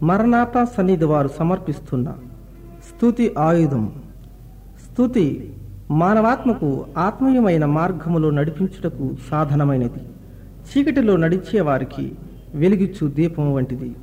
మరణాత సన్నిధి వారు సమర్పిస్తున్న స్తుతి ఆయుధం స్తుతి మానవాత్మకు ఆత్మీయమైన మార్గములో నడిపించుటకు సాధనమైనది చీకటిలో నడిచే వారికి వెలిగిచ్చు దీపం వంటిది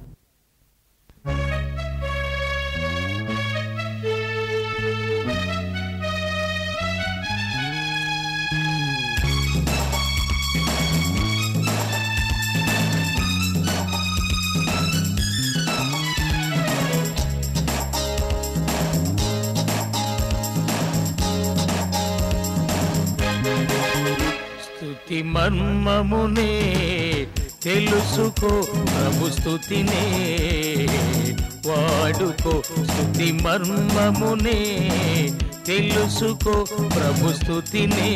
స్తుతి మర్మమునే తెలుసుకో ప్రభు స్తుతినే వాడుకో స్తుతి మర్మమునే తెలుసుకో ప్రభు స్తుతినే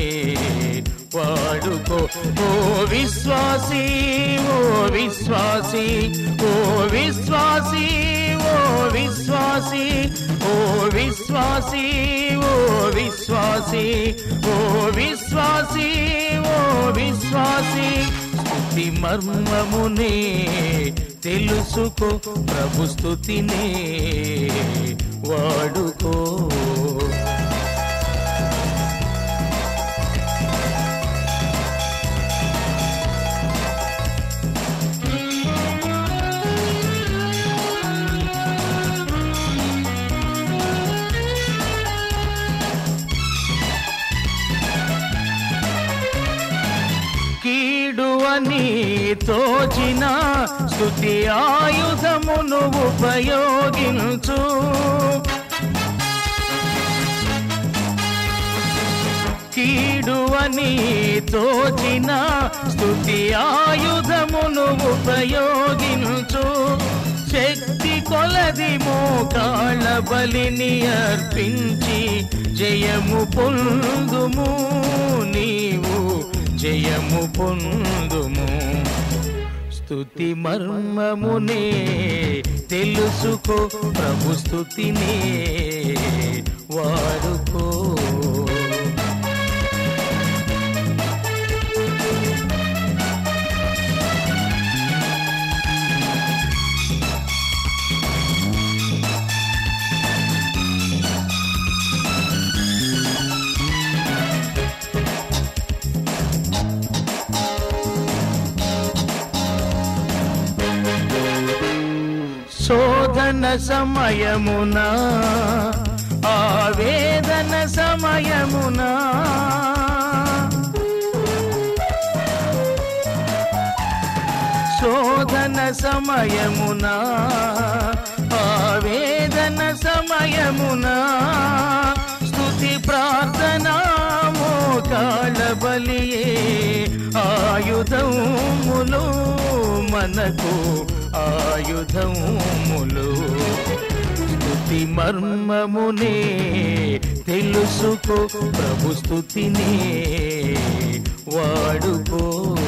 వాడుకో ఓ విశ్వాసీ ఓ విశ్వాసీ ఓ విశ్వాసీ ఓ విశ్వాసీ ఓ విశ్వాసీ ఓ విశ్వాసీ ఓ విశ్వాసీ ఓ విశ్వాసీ స్తుతి మర్మమునే తెలుసుకో ప్రభు స్తుతినే వాడుకో కీడు అని తోచిన స్థుతి ఆయుధమును ఉపయోగించు కీడు అని తోచిన స్థుతి ఆయుధమును ఉపయోగించు శక్తి కొలది మోకాళ్ళ బలిని అర్పించి జయము పొందుము నీవు జయము పొందుము స్తుతి మర్మమునే తెలుసుకో ప్రభు స్తుతినే వాడుకో శోధన సమయమున ఆవేదన సమయమున శోధన సమయమున ఆవేదన సమయమున స్తుతి ప్రార్థన మోకాళ్ళ బలియే ఆయుధములు మనకు ఆయుధములు స్తుతి మర్మమునే తెలుసుకో ప్రభు స్తుతినే వాడుకో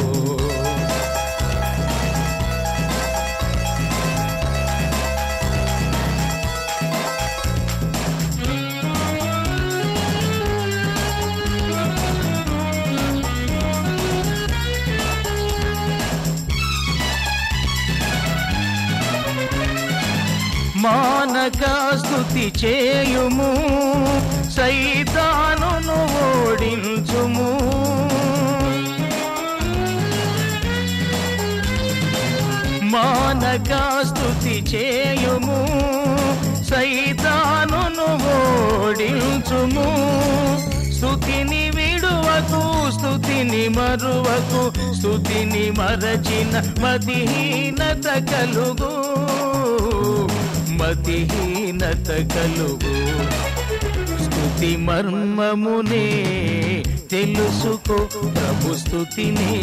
మానక స్థుతి చేయుము సైతానును ఓడించుము మానక స్థుతి చేయుము సైతానును ఓడించుము స్థుతిని విడువకు స్థుతిని మరువకు స్థుతిని మరచిన మతిహీనత కలుగు మతిహీనత కలుగు స్థుతి మర్మమునే తెలుసుకో ప్రభు స్థుతినే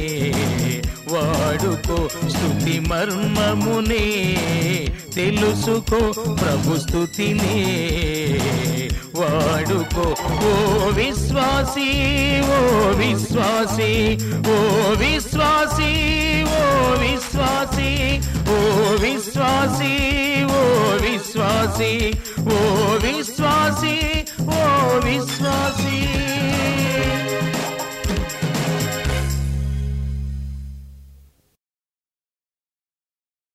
వాడుకో స్థుతి మర్మమునే తెలుసుకో ప్రభు స్థుతినే వాడుకో ఓ విశ్వాసీ ఓ విశ్వాసీ ఓ విశ్వాసీ ఓ విశ్వాసీ ఓ విశ్వాసీ ఓ విశ్వాసీ ఓ విశ్వాసీ ఓ విశ్వాసీ